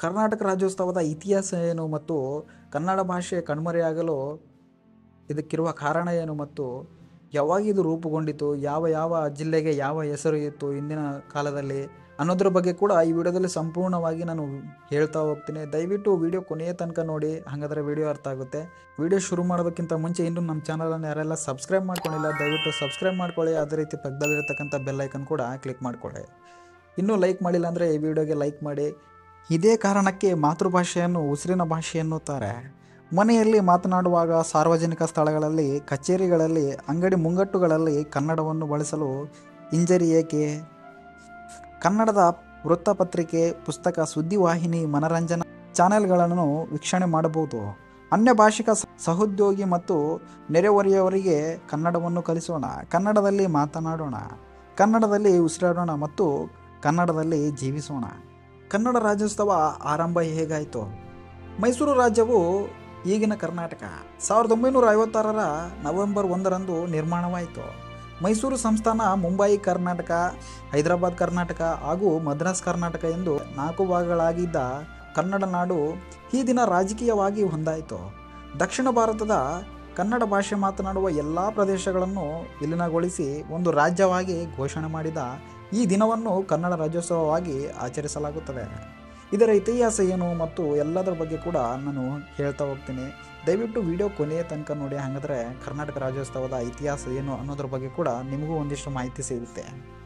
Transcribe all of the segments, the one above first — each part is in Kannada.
ಕರ್ನಾಟಕ ರಾಜ್ಯೋತ್ಸವದ ಇತಿಹಾಸ ಏನು ಮತ್ತು ಕನ್ನಡ ಭಾಷೆ ಕಣ್ಮರೆಯಾಗಲು ಇದಕ್ಕಿರುವ ಕಾರಣ ಏನು ಮತ್ತು ಯಾವಾಗ ಇದು ರೂಪುಗೊಂಡಿತು ಯಾವ ಯಾವ ಜಿಲ್ಲೆಗೆ ಯಾವ ಹೆಸರು ಇತ್ತು ಇಂದಿನ ಕಾಲದಲ್ಲಿ ಅನ್ನೋದ್ರ ಬಗ್ಗೆ ಕೂಡ ಈ ವಿಡಿಯೋದಲ್ಲಿ ಸಂಪೂರ್ಣವಾಗಿ ನಾನು ಹೇಳ್ತಾ ಹೋಗ್ತೀನಿ ದಯವಿಟ್ಟು ವಿಡಿಯೋ ಕೊನೆಯ ತನಕ ನೋಡಿ ಹಾಗಾದರೆ ವಿಡಿಯೋ ಅರ್ಥ ಆಗುತ್ತೆ ವಿಡಿಯೋ ಶುರು ಮಾಡೋದಕ್ಕಿಂತ ಮುಂಚೆ ಇನ್ನೂ ನಮ್ಮ ಚಾನಲನ್ನು ಯಾರೆಲ್ಲ ಸಬ್ಸ್ಕ್ರೈಬ್ ಮಾಡ್ಕೊಂಡಿಲ್ಲ ದಯವಿಟ್ಟು ಸಬ್ಸ್ಕ್ರೈಬ್ ಮಾಡ್ಕೊಳ್ಳಿ ಅದೇ ರೀತಿ ಪಕ್ಕದಲ್ಲಿರ್ತಕ್ಕಂಥ ಬೆಲ್ ಐಕನ್ ಕೂಡ ಕ್ಲಿಕ್ ಮಾಡ್ಕೊಳ್ಳಿ ಇನ್ನೂ ಲೈಕ್ ಮಾಡಿಲ್ಲ ಅಂದರೆ ಈ ವಿಡಿಯೋಗೆ ಲೈಕ್ ಮಾಡಿ ಇದೇ ಕಾರಣಕ್ಕೆ ಮಾತೃಭಾಷೆಯನ್ನು ಉಸಿರಿನ ಭಾಷೆ ಎನ್ನುತ್ತಾರೆ ಮನೆಯಲ್ಲಿ ಮಾತನಾಡುವಾಗ ಸಾರ್ವಜನಿಕ ಸ್ಥಳಗಳಲ್ಲಿ ಕಚೇರಿಗಳಲ್ಲಿ ಅಂಗಡಿ ಮುಂಗಟ್ಟುಗಳಲ್ಲಿ ಕನ್ನಡವನ್ನು ಬಳಸಲು ಹಿಂಜರಿ ಏಕೆ ಕನ್ನಡದ ವೃತ್ತಪತ್ರಿಕೆ ಪುಸ್ತಕ ಸುದ್ದಿವಾಹಿನಿ ಮನರಂಜನಾ ಚಾನೆಲ್ಗಳನ್ನು ವೀಕ್ಷಣೆ ಮಾಡಬಹುದು ಅನ್ಯ ಭಾಷಿಕ ಸ- ಸಹೋದ್ಯೋಗಿ ಮತ್ತು ನೆರೆಹೊರೆಯವರಿಗೆ ಕನ್ನಡವನ್ನು ಕಲಿಸೋಣ ಕನ್ನಡದಲ್ಲಿ ಮಾತನಾಡೋಣ ಕನ್ನಡದಲ್ಲಿ ಉಸಿರಾಡೋಣ ಮತ್ತು ಕನ್ನಡದಲ್ಲಿ ಜೀವಿಸೋಣ ಕನ್ನಡ ರಾಜ್ಯೋತ್ಸವ ಆರಂಭ ಹೇಗಾಯಿತು ಮೈಸೂರು ರಾಜ್ಯವು ಈಗಿನ ಕರ್ನಾಟಕ ಸಾವಿರದ ಒಂಬೈನೂರ ಐವತ್ತಾರರ ನವೆಂಬರ್ ಒಂದರಂದು ನಿರ್ಮಾಣವಾಯಿತು ಮೈಸೂರು ಸಂಸ್ಥಾನ ಮುಂಬಯಿ ಕರ್ನಾಟಕ ಹೈದರಾಬಾದ್ ಕರ್ನಾಟಕ ಹಾಗೂ ಮದ್ರಾಸ್ ಕರ್ನಾಟಕ ಎಂದು ನಾಲ್ಕು ಭಾಗಗಳಾಗಿದ್ದ ಕನ್ನಡ ನಾಡು ಈ ದಿನ ರಾಜಕೀಯವಾಗಿ ಹೊಂದಾಯಿತು ದಕ್ಷಿಣ ಭಾರತದ ಕನ್ನಡ ಭಾಷೆ ಮಾತನಾಡುವ ಎಲ್ಲ ಪ್ರದೇಶಗಳನ್ನು ವಿಲೀನಗೊಳಿಸಿ ಒಂದು ರಾಜ್ಯವಾಗಿ ಘೋಷಣೆ ಮಾಡಿದ ಈ ದಿನವನ್ನು ಕನ್ನಡ ರಾಜ್ಯೋತ್ಸವವಾಗಿ ಆಚರಿಸಲಾಗುತ್ತದೆ ಇದರ ಇತಿಹಾಸ ಏನು ಮತ್ತು ಎಲ್ಲದರ ಬಗ್ಗೆ ಕೂಡ ನಾನು ಹೇಳ್ತಾ ಹೋಗ್ತೀನಿ ದಯವಿಟ್ಟು ವಿಡಿಯೋ ಕೊನೆಯ ತನಕ ನೋಡಿ ಹಾಗಾದರೆ ಕರ್ನಾಟಕ ರಾಜ್ಯೋತ್ಸವದ ಇತಿಹಾಸ ಏನು ಅನ್ನೋದ್ರ ಬಗ್ಗೆ ಕೂಡ ನಿಮಗೂ ಒಂದಿಷ್ಟು ಮಾಹಿತಿ ಸಿಗುತ್ತೆ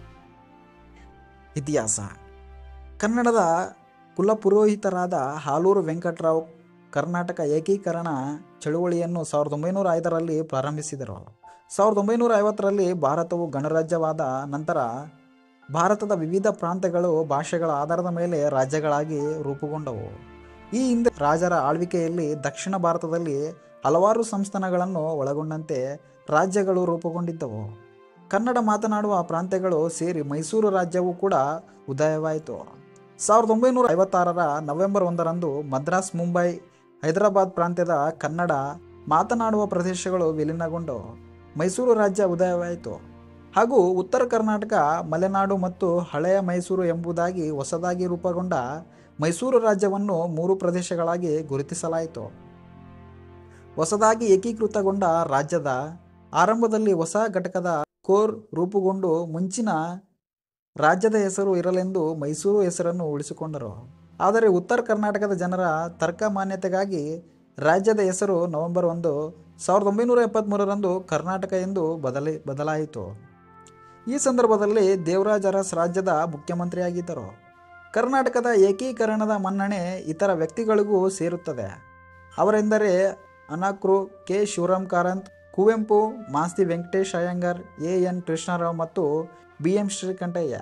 ಇತಿಹಾಸ ಕನ್ನಡದ ಕುಲಪುರೋಹಿತರಾದ ಹಾಲೂರು ವೆಂಕಟರಾವ್ ಕರ್ನಾಟಕ ಏಕೀಕರಣ ಚಳುವಳಿಯನ್ನು ಸಾವಿರದ ಒಂಬೈನೂರ ಐದರಲ್ಲಿ ಪ್ರಾರಂಭಿಸಿದರು ಸಾವಿರದ ಒಂಬೈನೂರ ಐವತ್ತರಲ್ಲಿ ಭಾರತವು ಗಣರಾಜ್ಯವಾದ ನಂತರ ಭಾರತದ ವಿವಿಧ ಪ್ರಾಂತ್ಯಗಳು ಭಾಷೆಗಳ ಆಧಾರದ ಮೇಲೆ ರಾಜ್ಯಗಳಾಗಿ ರೂಪುಗೊಂಡವು ಈ ಹಿಂದೆ ರಾಜರ ಆಳ್ವಿಕೆಯಲ್ಲಿ ದಕ್ಷಿಣ ಭಾರತದಲ್ಲಿ ಹಲವಾರು ಸಂಸ್ಥಾನಗಳನ್ನು ಒಳಗೊಂಡಂತೆ ರಾಜ್ಯಗಳು ರೂಪುಗೊಂಡಿದ್ದವು ಕನ್ನಡ ಮಾತನಾಡುವ ಪ್ರಾಂತ್ಯಗಳು ಸೇರಿ ಮೈಸೂರು ರಾಜ್ಯವು ಕೂಡ ಉದಯವಾಯಿತು ಸಾವಿರದ ಒಂಬೈನೂರ ಐವತ್ತಾರರ ನವೆಂಬರ್ ಒಂದರಂದು ಮದ್ರಾಸ್ ಮುಂಬೈ ಹೈದರಾಬಾದ್ ಪ್ರಾಂತ್ಯದ ಕನ್ನಡ ಮಾತನಾಡುವ ಪ್ರದೇಶಗಳು ವಿಲೀನಗೊಂಡವು ಮೈಸೂರು ರಾಜ್ಯ ಉದಯವಾಯಿತು ಹಾಗೂ ಉತ್ತರ ಕರ್ನಾಟಕ ಮಲೆನಾಡು ಮತ್ತು ಹಳೆಯ ಮೈಸೂರು ಎಂಬುದಾಗಿ ಹೊಸದಾಗಿ ರೂಪುಗೊಂಡ ಮೈಸೂರು ರಾಜ್ಯವನ್ನು ಮೂರು ಪ್ರದೇಶಗಳಾಗಿ ಗುರುತಿಸಲಾಯಿತು ಹೊಸದಾಗಿ ಏಕೀಕೃತಗೊಂಡ ರಾಜ್ಯದ ಆರಂಭದಲ್ಲಿ ಹೊಸ ಘಟಕದ ಕೋರ್ ರೂಪುಗೊಂಡು ಮುಂಚಿನ ರಾಜ್ಯದ ಹೆಸರು ಇರಲೆಂದು ಮೈಸೂರು ಹೆಸರನ್ನು ಉಳಿಸಿಕೊಂಡರು ಆದರೆ ಉತ್ತರ ಕರ್ನಾಟಕದ ಜನರ ತರ್ಕ ಮಾನ್ಯತೆಗಾಗಿ ರಾಜ್ಯದ ಹೆಸರು ನವೆಂಬರ್ ಒಂದು ಸಾವಿರದ ಒಂಬೈನೂರ ಎಪ್ಪತ್ತ್ಮೂರರಂದು ಕರ್ನಾಟಕ ಎಂದು ಬದಲಿ ಬದಲಾಯಿತು ಈ ಸಂದರ್ಭದಲ್ಲಿ ದೇವರಾಜ ಅರಸ್ ರಾಜ್ಯದ ಮುಖ್ಯಮಂತ್ರಿಯಾಗಿದ್ದರು ಕರ್ನಾಟಕದ ಏಕೀಕರಣದ ಮನ್ನಣೆ ಇತರ ವ್ಯಕ್ತಿಗಳಿಗೂ ಸೇರುತ್ತದೆ ಅವರೆಂದರೆ Anakru K Shivaram Karanth Kuvempu Masti Venkatesh Iyengar A N Krishnarao ಮತ್ತು ಬಿ ಎಂ ಶ್ರೀಕಂಠಯ್ಯ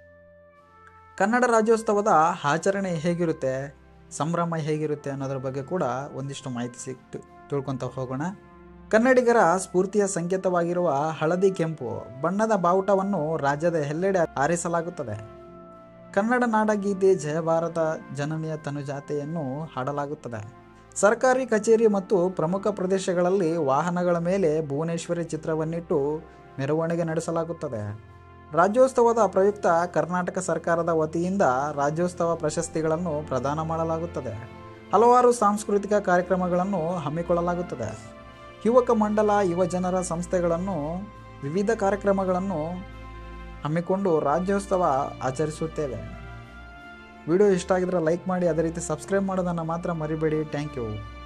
ಕನ್ನಡ ರಾಜ್ಯೋತ್ಸವದ ಆಚರಣೆ ಹೇಗಿರುತ್ತೆ ಸಂಭ್ರಮ ಹೇಗಿರುತ್ತೆ ಅನ್ನೋದ್ರ ಬಗ್ಗೆ ಕೂಡ ಒಂದಿಷ್ಟು ಮಾಹಿತಿ ಸಿಕ್ತು ತಿಳ್ಕೊತ ಹೋಗೋಣ ಕನ್ನಡಿಗರ ಸ್ಫೂರ್ತಿಯ ಸಂಕೇತವಾಗಿರುವ ಹಳದಿ ಕೆಂಪು ಬಣ್ಣದ ಬಾವುಟವನ್ನು ರಾಜ್ಯದ ಎಲ್ಲೆಡೆ ಹಾರಿಸಲಾಗುತ್ತದೆ ಕನ್ನಡ ನಾಡಗೀತೆ ಜಯ ಭಾರತ ಜನನಿಯ ತನುಜಾತೆಯನ್ನು ಹಾಡಲಾಗುತ್ತದೆ ಸರ್ಕಾರಿ ಕಚೇರಿ ಮತ್ತು ಪ್ರಮುಖ ಪ್ರದೇಶಗಳಲ್ಲಿ ವಾಹನಗಳ ಮೇಲೆ ಭುವನೇಶ್ವರಿ ಚಿತ್ರವನ್ನಿಟ್ಟು ಮೆರವಣಿಗೆ ನಡೆಸಲಾಗುತ್ತದೆ ರಾಜ್ಯೋತ್ಸವದ ಪ್ರಯುಕ್ತ ಕರ್ನಾಟಕ ಸರ್ಕಾರದ ವತಿಯಿಂದ ರಾಜ್ಯೋತ್ಸವ ಪ್ರಶಸ್ತಿಗಳನ್ನು ಪ್ರದಾನ ಮಾಡಲಾಗುತ್ತದೆ ಹಲವಾರು ಸಾಂಸ್ಕೃತಿಕ ಕಾರ್ಯಕ್ರಮಗಳನ್ನು ಹಮ್ಮಿಕೊಳ್ಳಲಾಗುತ್ತದೆ ಯುವಕ ಮಂಡಲ ಯುವ ಜನರ ಸಂಸ್ಥೆಗಳನ್ನು ವಿವಿಧ ಕಾರ್ಯಕ್ರಮಗಳನ್ನು ಹಮ್ಮಿಕೊಂಡು ರಾಜ್ಯೋತ್ಸವ ಆಚರಿಸುತ್ತೇವೆ ವಿಡಿಯೋ ಇಷ್ಟ ಆಗಿದ್ರೆ ಲೈಕ್ ಮಾಡಿ ಅದೇ ರೀತಿ ಸಬ್ಸ್ಕ್ರೈಬ್ ಮಾಡೋದನ್ನು ಮಾತ್ರ ಮರಿಬೇಡಿ ಥ್ಯಾಂಕ್ ಯು